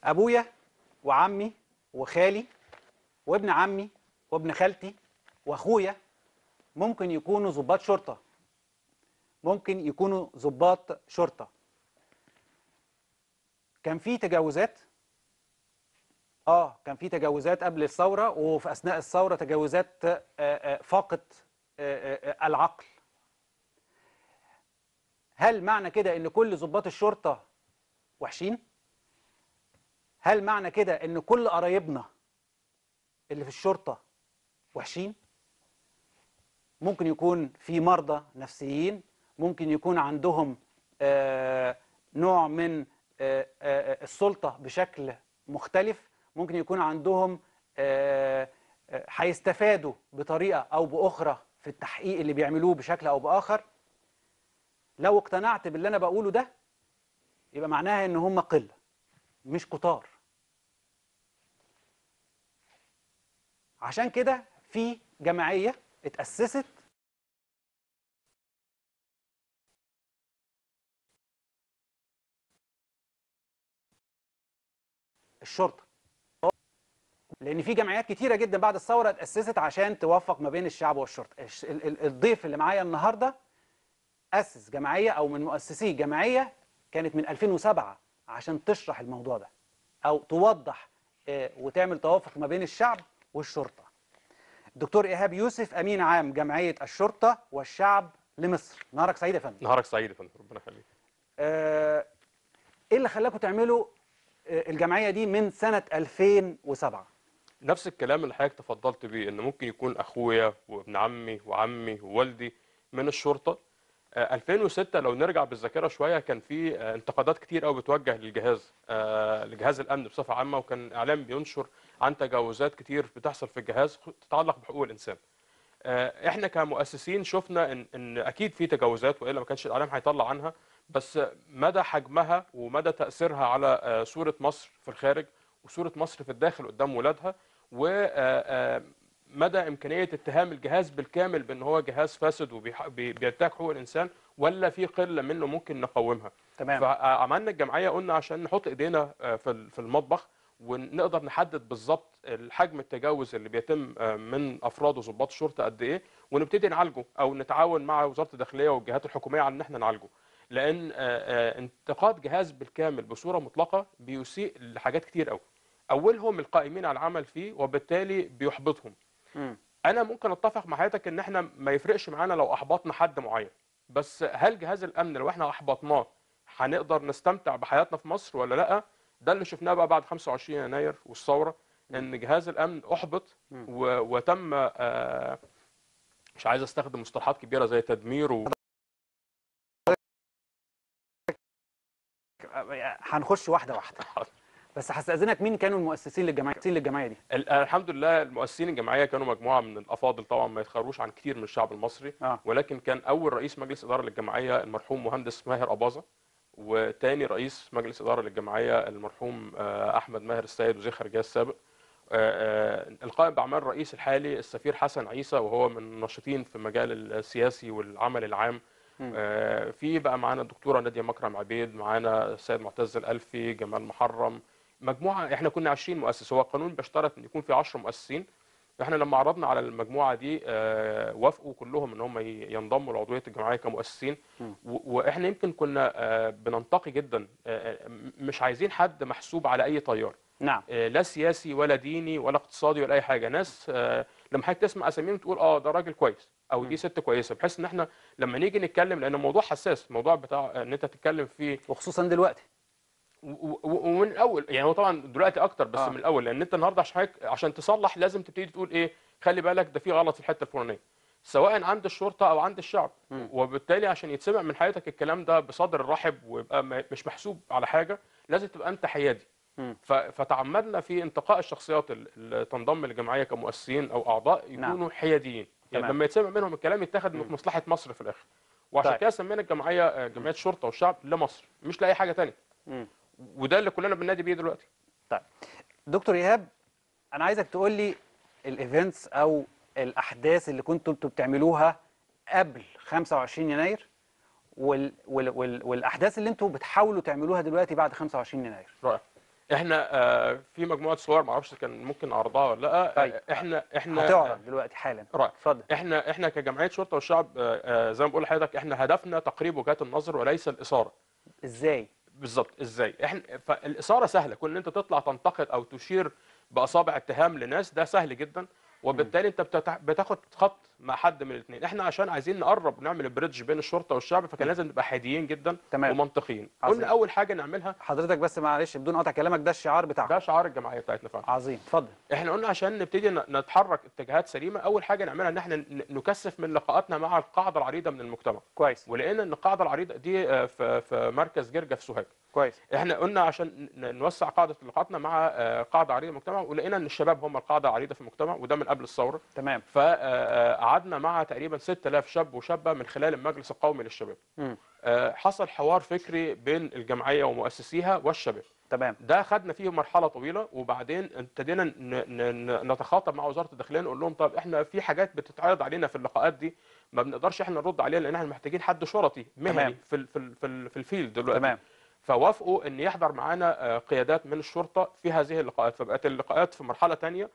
ابويا وعمي وخالي وابن عمي وابن خالتي واخويا ممكن يكونوا ضباط شرطه ممكن يكونوا ضباط شرطه كان في تجاوزات اه كان في تجاوزات قبل الثوره وفي اثناء الثوره تجاوزات آه، آه، فاقت آه، آه، العقل هل معنى كده ان كل ضباط الشرطه وحشين هل معنى كده ان كل قرايبنا اللي في الشرطه وحشين ممكن يكون في مرضى نفسيين ممكن يكون عندهم آه، نوع من آه، آه، السلطه بشكل مختلف ممكن يكون عندهم آه، آه، هيستفادوا بطريقه او باخرى في التحقيق اللي بيعملوه بشكل او باخر لو اقتنعت باللي انا بقوله ده يبقى معناها ان هم قله مش كتار عشان كده في جمعيه اتاسست الشرطه لان في جمعيات كتيره جدا بعد الثوره اتاسست عشان توفق ما بين الشعب والشرطه الش- ال- ال- الضيف اللي معايا النهارده اسس جمعيه او من مؤسسي جمعيه كانت من 2007 عشان تشرح الموضوع ده او توضح آه، وتعمل توافق ما بين الشعب والشرطه الدكتور ايهاب يوسف امين عام جمعيه الشرطه والشعب لمصر نهارك سعيد يا فندم نهارك سعيد يا فندم ربنا يخليك آه، ايه اللي خلاكم تعملوا آه، الجمعيه دي من سنه 2007 نفس الكلام اللي حضرتك تفضلت بيه ان ممكن يكون اخويا وابن عمي وعمي ووالدي من الشرطه آه، 2006 لو نرجع بالذاكره شويه كان في آه، انتقادات كتير قوي بتوجه للجهاز آه، لجهاز الامن بصفه عامه وكان اعلام بينشر عن تجاوزات كتير بتحصل في الجهاز تتعلق بحقوق الانسان آه، احنا كمؤسسين شفنا ان ان اكيد في تجاوزات والا ما كانش الاعلام هيطلع عنها بس مدى حجمها ومدى تاثيرها على آه، صوره مصر في الخارج وصوره مصر في الداخل قدام ولادها ومدى امكانيه اتهام الجهاز بالكامل بان هو جهاز فاسد وبينتهك حقوق الانسان ولا في قله منه ممكن نقومها تمام فعملنا الجمعيه قلنا عشان نحط ايدينا آه، في ال- في المطبخ ونقدر نحدد بالظبط الحجم التجاوز اللي بيتم آه، من افراد وضباط الشرطه قد ايه ونبتدي نعالجه او نتعاون مع وزاره الداخليه والجهات الحكوميه على ان احنا نعالجه لان آه، آه، انتقاد جهاز بالكامل بصوره مطلقه بيسيء لحاجات كتير قوي اولهم القائمين على العمل فيه وبالتالي بيحبطهم مم. انا ممكن اتفق مع حضرتك ان احنا ما يفرقش معانا لو احبطنا حد معين بس هل جهاز الامن لو احنا احبطناه هنقدر نستمتع بحياتنا في مصر ولا لا ده اللي شفناه بقى بعد 25 يناير والثوره ان جهاز الامن احبط مم. و- وتم آه، مش عايز استخدم مصطلحات كبيره زي تدمير و... آه، هنخش واحده واحده بس هستاذنك مين كانوا المؤسسين للجمعيه للجمعيه دي ال- الحمد لله المؤسسين الجمعيه كانوا مجموعه من الافاضل طبعا ما يتخروش عن كتير من الشعب المصري اه ولكن كان اول رئيس مجلس اداره للجمعيه المرحوم مهندس ماهر اباظه وتاني رئيس مجلس اداره للجمعيه المرحوم آه، احمد ماهر السيد وزير خارجيه السابق آه، آه، القائم باعمال الرئيس الحالي السفير حسن عيسى وهو من الناشطين في المجال السياسي والعمل العام مم. آه، في بقى معانا الدكتوره ناديه مكرم عبيد معانا السيد معتز الالفي جمال محرم مجموعه احنا كنا 20 مؤسس هو القانون بيشترط ان يكون في 10 مؤسسين احنا لما عرضنا على المجموعه دي آه، وافقوا كلهم ان هم ي- ينضموا لعضويه الجمعيه كمؤسسين مم. و- واحنا يمكن كنا آه، بننتقي جدا آه، آه، م- مش عايزين حد محسوب على اي تيار نعم آه، لا سياسي ولا ديني ولا اقتصادي ولا اي حاجه ناس آه، لما حضرتك تسمع اساميهم تقول اه ده راجل كويس او مم. دي ست كويسه بحيث ان احنا لما نيجي نتكلم لان الموضوع حساس الموضوع بتاع ان انت تتكلم فيه وخصوصا دلوقتي و- و- ومن الاول يعني هو طبعا دلوقتي اكتر بس آه. من الاول لان انت النهارده عشان حضرتك- عشان تصلح لازم تبتدي تقول ايه خلي بالك ده في غلط في الحته الفلانيه سواء عند الشرطه او عند الشعب مم. وبالتالي عشان يتسمع من حياتك الكلام ده بصدر رحب ويبقى م- مش محسوب على حاجه لازم تبقى انت حيادي مم. ف- فتعمدنا في انتقاء الشخصيات ال- اللي تنضم للجمعيه كمؤسسين او اعضاء نعم. يكونوا حياديين يعني تمام. لما يتسمع منهم الكلام يتاخد مم. في مصلحه مصر في الاخر وعشان طيب. كده سمينا الجمعيه آه، جمعيه الشرطه والشعب لمصر مش لاي حاجه تانية مم. وده اللي كلنا بننادي بيه دلوقتي دكتور ايهاب انا عايزك تقول لي الايفنتس او الاحداث اللي كنتوا انتوا بتعملوها قبل 25 يناير وال وال وال والاحداث اللي انتوا بتحاولوا تعملوها دلوقتي بعد 25 يناير رائع احنا آه، في مجموعه صور ما اعرفش كان ممكن اعرضها ولا لا طيب. آه، احنا احنا هتعرض دلوقتي حالا رائع. اتفضل احنا احنا كجمعيه شرطه والشعب آه، آه، زي ما بقول لحضرتك احنا هدفنا تقريب وجهات النظر وليس الاثاره ازاي بالظبط ازاي احنا فالاثاره سهله كون ان انت تطلع تنتقد او تشير باصابع اتهام لناس ده سهل جدا وبالتالي انت بتتع- بتاخد خط مع حد من الاثنين احنا عشان عايزين نقرب نعمل بريدج بين الشرطه والشعب فكان لازم نبقى حاديين جدا تمام. ومنطقيين عظيم. قلنا اول حاجه نعملها حضرتك بس معلش بدون قطع كلامك ده الشعار بتاعك ده شعار الجمعيه بتاعتنا فعلا عظيم اتفضل احنا قلنا عشان نبتدي ن- نتحرك اتجاهات سليمه اول حاجه نعملها ان احنا ن- نكثف من لقاءاتنا مع القاعده العريضه من المجتمع كويس ولقينا ان القاعده العريضه دي آه، في في مركز جرجا في سوهاج كويس احنا قلنا عشان ن- نوسع قاعده لقاءاتنا مع آه، قاعده عريضه المجتمع ولقينا ان الشباب هم القاعده العريضه في المجتمع وده من قبل الثوره تمام فقعدنا مع تقريبا 6000 شاب وشابه من خلال المجلس القومي للشباب مم. آه، حصل حوار فكري بين الجمعيه ومؤسسيها والشباب تمام ده خدنا فيه مرحله طويله وبعدين ابتدينا ن- ن- ن- نتخاطب مع وزاره الداخليه نقول لهم طب احنا في حاجات بتتعرض علينا في اللقاءات دي ما بنقدرش احنا نرد عليها لان احنا محتاجين حد شرطي تمام. مهني في ال- في ال- في ال- في الفيلد دلوقتي تمام فوافقوا ان يحضر معانا آه، قيادات من الشرطه في هذه اللقاءات فبقت اللقاءات في مرحله ثانيه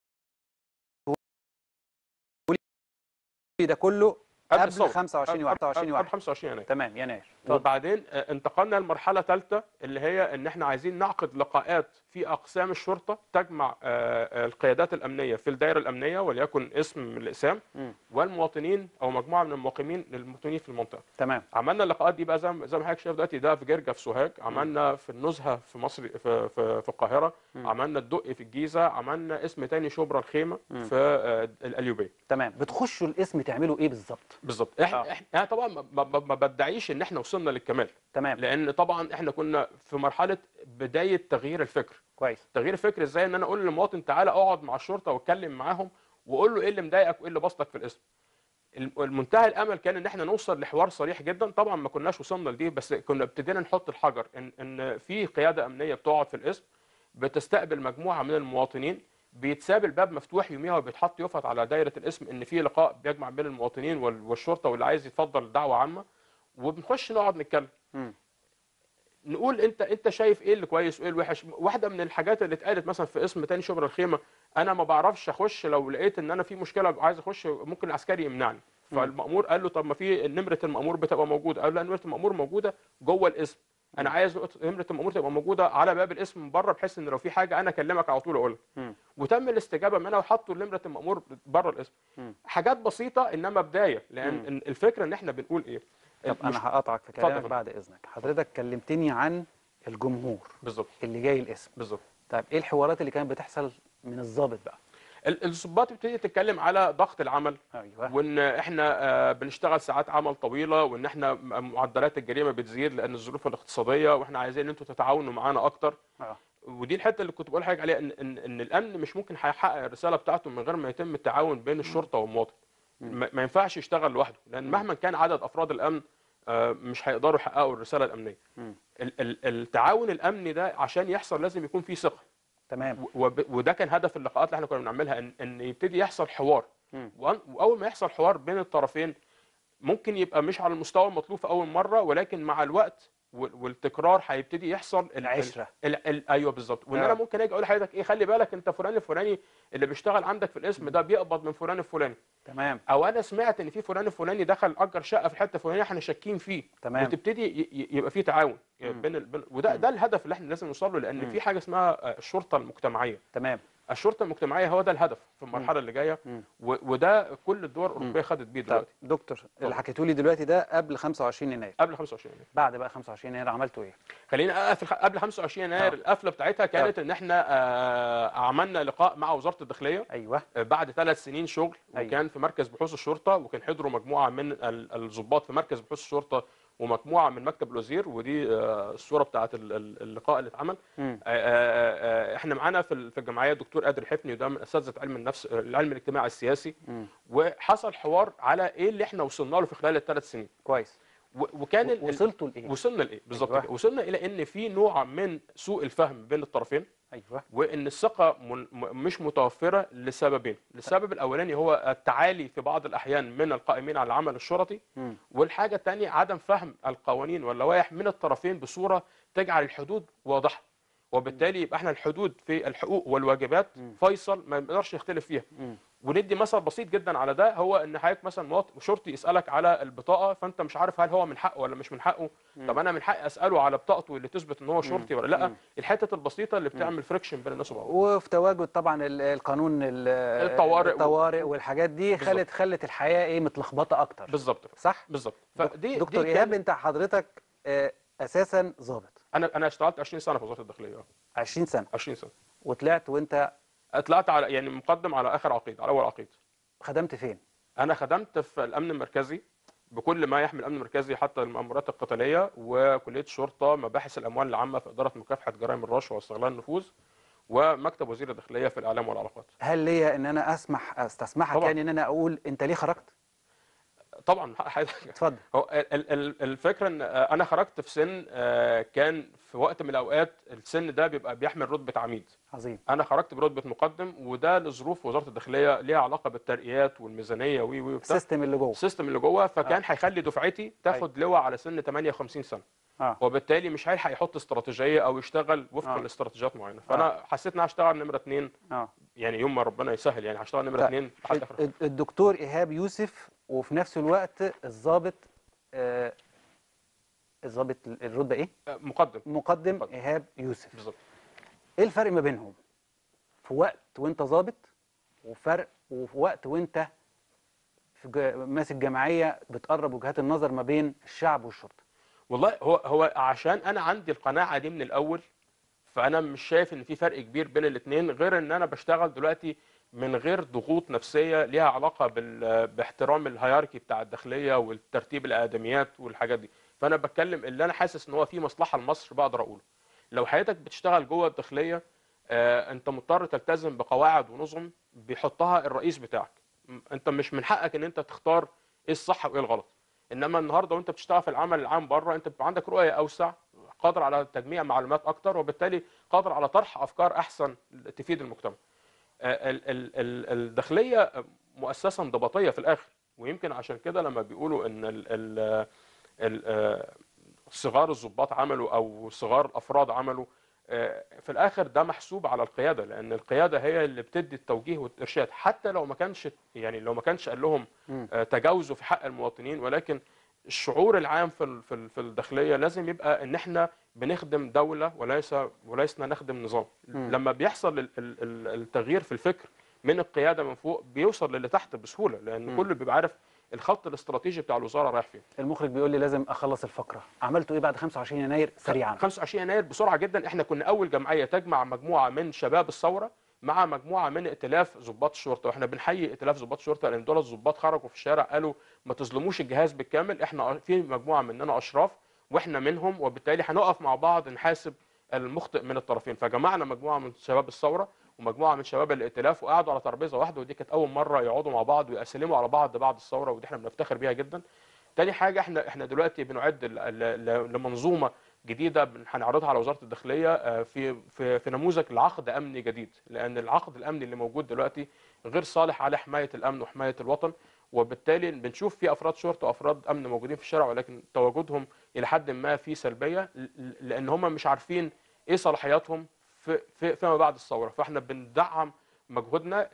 ده كله قبل قبل الثورة. 25 و قبل 24 قبل واحد 25 يناير تمام يناير اتفضل وبعدين آه، انتقلنا لمرحله ثالثه اللي هي ان احنا عايزين نعقد لقاءات في اقسام الشرطه تجمع آه، آه، القيادات الامنيه في الدائره الامنيه وليكن اسم من الاقسام مم. والمواطنين او مجموعه من المقيمين للمواطنين في المنطقه تمام عملنا اللقاءات دي بقى زي ما زي ما حضرتك شايف دلوقتي ده في جرجا في سوهاج عملنا في النزهه في مصر في في, في القاهره مم. عملنا الدقي في الجيزه عملنا اسم تاني شبرا الخيمه في آه، القليوبيه تمام بتخشوا الاسم تعملوا ايه بالظبط بالظبط احنا آه. احنا أنا طبعا ما- ما ما بدعيش ان احنا وصلنا للكمال تمام لان طبعا احنا كنا في مرحله بدايه تغيير الفكر كويس تغيير الفكر ازاي ان انا اقول للمواطن تعالى اقعد مع الشرطه واتكلم معاهم وقول له ايه اللي مضايقك وايه اللي بسطك في الاسم الم- المنتهى الامل كان ان احنا نوصل لحوار صريح جدا طبعا ما كناش وصلنا لدي بس كنا ابتدينا نحط الحجر ان ان في قياده امنيه بتقعد في الاسم بتستقبل مجموعه من المواطنين بيتساب الباب مفتوح يوميها وبيتحط يفط على دايره الاسم ان في لقاء بيجمع بين المواطنين وال- والشرطه واللي عايز يتفضل دعوه عامه وبنخش نقعد نتكلم مم. نقول انت انت شايف ايه اللي كويس وايه الوحش واحده من الحاجات اللي اتقالت مثلا في اسم تاني شبر الخيمه انا ما بعرفش اخش لو لقيت ان انا في مشكله عايز اخش ممكن العسكري يمنعني فالمأمور قال له طب ما في نمره المأمور بتبقى موجوده قال له لا نمره المأمور موجوده جوه الاسم انا عايز نمره المأمور تبقى موجوده على باب الاسم من بره بحيث ان لو في حاجه انا اكلمك على طول اقولها مم. وتم الاستجابه منها وحطوا نمره المأمور بره الاسم مم. حاجات بسيطه انما بدايه لان مم. الفكره ان احنا بنقول ايه طب مش- انا هقطعك في اتفضل. كلامك بعد اذنك حضرتك كلمتني عن الجمهور بالظبط اللي جاي الاسم بالظبط طيب ايه الحوارات اللي كانت بتحصل من الضابط بقى ال- الضباط بتبتدي تتكلم على ضغط العمل ايوه وان احنا آه، بنشتغل ساعات عمل طويله وان احنا م- معدلات الجريمه بتزيد لان الظروف الاقتصاديه واحنا عايزين ان انتوا تتعاونوا معانا اكتر اه ودي الحته اللي كنت بقول لحضرتك عليها ان ان, إن الامن مش ممكن هيحقق الرساله بتاعته من غير ما يتم التعاون بين الشرطه والمواطن ما ما ينفعش يشتغل لوحده لان مهما كان عدد افراد الامن آه، مش هيقدروا يحققوا الرساله الامنيه مم. ال- ال- التعاون الامني ده عشان يحصل لازم يكون فيه ثقه تمام وب- وده كان هدف اللقاءات اللي احنا كنا بنعملها ان ان يبتدي يحصل حوار مم. وأن- واول ما يحصل حوار بين الطرفين ممكن يبقى مش على المستوى المطلوب في اول مره ولكن مع الوقت وال- والتكرار هيبتدي يحصل ال- العشرة. ال ال ايوه بالظبط وان آه. انا ممكن اجي اقول لحضرتك ايه خلي بالك انت فلان الفلاني اللي بيشتغل عندك في الاسم ده بيقبض من فلان الفلاني تمام او انا سمعت ان في فلان الفلاني دخل اجر شقه في الحته الفلانيه احنا شاكين فيه تمام. وتبتدي ي- ي- يبقى في تعاون مم. بين ال... بين- وده ده الهدف اللي احنا لازم نوصل له لان مم. في حاجه اسمها آه، الشرطه المجتمعيه تمام الشرطه المجتمعيه هو ده الهدف في المرحله اللي جايه مم. و... وده كل الدول الاوروبيه خدت بيه طب دلوقتي دكتور اللي حكيته لي دلوقتي ده قبل 25 يناير قبل 25 يناير بعد بقى 25 يناير عملتوا ايه خلينا اقفل قبل 25 يناير آه. القفله بتاعتها كانت ان احنا آه، عملنا لقاء مع وزاره الداخليه ايوه آه، بعد ثلاث سنين شغل أيوة. وكان في مركز بحوث الشرطه وكان حضروا مجموعه من ال- الضباط في مركز بحوث الشرطه ومجموعه من مكتب الوزير ودي آه، الصوره بتاعت ال- ال- اللقاء اللي اتعمل مم. آه، آه، آه، احنا معانا في ال- في الجمعيه الدكتور قادر حفني وده من اساتذه علم النفس آه، العلم الاجتماعي السياسي مم. وحصل حوار على ايه اللي احنا وصلنا له في خلال الثلاث سنين كويس و- وكان ال- وصلتوا لايه وصلنا لايه بالظبط أيوة. كده وصلنا الى ان في نوع من سوء الفهم بين الطرفين ايوه وان الثقه من م- مش متوفره لسببين السبب الاولاني هو التعالي في بعض الاحيان من القائمين على العمل الشرطي مم. والحاجه الثانيه عدم فهم القوانين واللوائح من الطرفين بصوره تجعل الحدود واضحه وبالتالي يبقى احنا الحدود في الحقوق والواجبات فيصل ما نقدرش نختلف فيها وندي مثل بسيط جدا على ده هو ان حضرتك مثلا مواطن شرطي يسالك على البطاقه فانت مش عارف هل هو من حقه ولا مش من حقه طب انا من حقي اساله على بطاقته اللي تثبت ان هو شرطي ولا لا الحتت البسيطه اللي بتعمل فريكشن بين الناس وبعض وفي تواجد طبعا ال- القانون ال- الطوارئ و- الطوارئ والحاجات دي بالظبط. خلت خلت الحياه ايه متلخبطه اكتر بالظبط صح بالظبط دك- فدي دكتور دي ايهاب كانت- انت حضرتك آه، اساسا ضابط انا انا اشتغلت 20 سنه في وزاره الداخليه اه 20 سنه 20 سنه وطلعت وانت طلعت على يعني مقدم على اخر عقيد على اول عقيد خدمت فين انا خدمت في الامن المركزي بكل ما يحمل الامن المركزي حتى المأمورات القتاليه وكليه الشرطه مباحث الاموال العامه في اداره مكافحه جرائم الرشوه واستغلال النفوذ ومكتب وزير الداخليه في الاعلام والعلاقات هل ليا ان انا اسمح استسمحك طبعاً. يعني ان انا اقول انت ليه خرجت طبعا حق حضرتك اتفضل هو ال- ال- الفكره ان انا خرجت في سن آه، كان في وقت من الاوقات السن ده بيبقى بيحمل رتبه عميد عظيم انا خرجت برتبه مقدم وده لظروف وزاره الداخليه ليها علاقه بالترقيات والميزانيه وي وي وبتاع السيستم اللي جوه السيستم اللي جوه فكان هيخلي دفعتي تاخد لواء على سن 58 سنه اه وبالتالي مش هيلحق يحط استراتيجيه او يشتغل وفقا آه. لاستراتيجيات معينه فانا حسيت ان انا هشتغل نمره اثنين اه يعني يوم ما ربنا يسهل يعني هشتغل نمره طيب. اثنين لحد اخر الد- الدكتور ايهاب يوسف وفي نفس الوقت الضابط آه، الضابط الرتبه ايه آه، مقدم مقدم مقدم. ايهاب يوسف بالظبط ايه الفرق ما بينهم في وقت وانت ضابط وفرق وفي وقت وانت في جا- ماسك جمعيه بتقرب وجهات النظر ما بين الشعب والشرطه والله هو هو عشان انا عندي القناعه دي من الاول فانا مش شايف ان في فرق كبير بين الاثنين غير ان انا بشتغل دلوقتي من غير ضغوط نفسيه ليها علاقه بال... باحترام الهياركي بتاع الداخليه والترتيب الادميات والحاجات دي فانا بتكلم اللي انا حاسس ان هو في مصلحه لمصر بقدر اقوله لو حياتك بتشتغل جوه الداخليه آه، انت مضطر تلتزم بقواعد ونظم بيحطها الرئيس بتاعك م- انت مش من حقك ان انت تختار ايه الصح وايه الغلط انما النهارده وانت بتشتغل في العمل العام بره انت بيبقى عندك رؤيه اوسع قادر على تجميع معلومات اكتر وبالتالي قادر على طرح افكار احسن تفيد المجتمع آه، ال- ال- ال- الداخليه مؤسسه انضباطيه في الاخر ويمكن عشان كده لما بيقولوا ان ال ال ال آه، صغار الضباط عملوا او صغار الافراد عملوا آه، في الاخر ده محسوب على القياده لان القياده هي اللي بتدي التوجيه والارشاد حتى لو ما كانش يعني لو ما كانش قال لهم مم. آه، تجاوزوا في حق المواطنين ولكن الشعور العام في ال- في ال- في الداخليه لازم يبقى ان احنا بنخدم دوله وليس ولسنا نخدم نظام مم. لما بيحصل ال- ال- ال- التغيير في الفكر من القياده من فوق بيوصل للي تحت بسهوله لان مم. كله بيبقى عارف الخط الاستراتيجي بتاع الوزاره رايح فين المخرج بيقول لي لازم اخلص الفقره عملتوا ايه بعد 25 يناير سريعا 25 يناير بسرعه جدا احنا كنا اول جمعيه تجمع مجموعه من شباب الثوره مع مجموعه من ائتلاف ضباط الشرطه واحنا بنحيي ائتلاف ضباط الشرطه لان دول الضباط خرجوا في الشارع قالوا ما تظلموش الجهاز بالكامل احنا في مجموعه مننا اشراف واحنا منهم وبالتالي هنقف مع بعض نحاسب المخطئ من الطرفين فجمعنا مجموعه من شباب الثوره ومجموعه من شباب الائتلاف وقعدوا على ترابيزه واحده ودي كانت اول مره يقعدوا مع بعض ويسلموا على بعض بعد الثوره ودي احنا بنفتخر بيها جدا تاني حاجه احنا احنا دلوقتي بنعد ل- ل- ل- لمنظومه جديده بن- هنعرضها على وزاره الداخليه آه، في في في نموذج لعقد امني جديد لان العقد الامني اللي موجود دلوقتي غير صالح على حمايه الامن وحمايه الوطن وبالتالي بنشوف في افراد شرطه وافراد امن موجودين في الشارع ولكن تواجدهم الى حد ما في سلبيه ل- ل- لان هم مش عارفين ايه صلاحياتهم في في فيما بعد الثوره فاحنا بندعم مجهودنا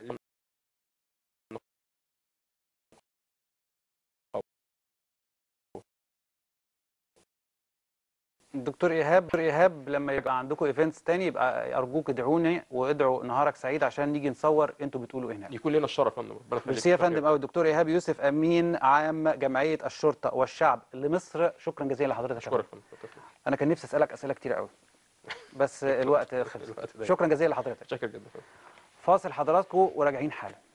دكتور ايهاب دكتور ايهاب لما يبقى عندكم ايفنتس تاني يبقى ارجوك ادعوني وادعوا نهارك سعيد عشان نيجي نصور انتوا بتقولوا ايه هناك يكون لنا الشرف يا فندم ربنا يخليك ميرسي يا فندم قوي الدكتور ايهاب يوسف امين عام جمعيه الشرطه والشعب لمصر شكرا جزيلا لحضرتك يا اشكرك فندم. يا فندم انا كان نفسي اسالك اسئله كتير قوي بس الوقت خلص الوقت ضيق. شكرا جزيلا لحضرتك شكرا جدا فندم. فاصل حضراتكم وراجعين حالا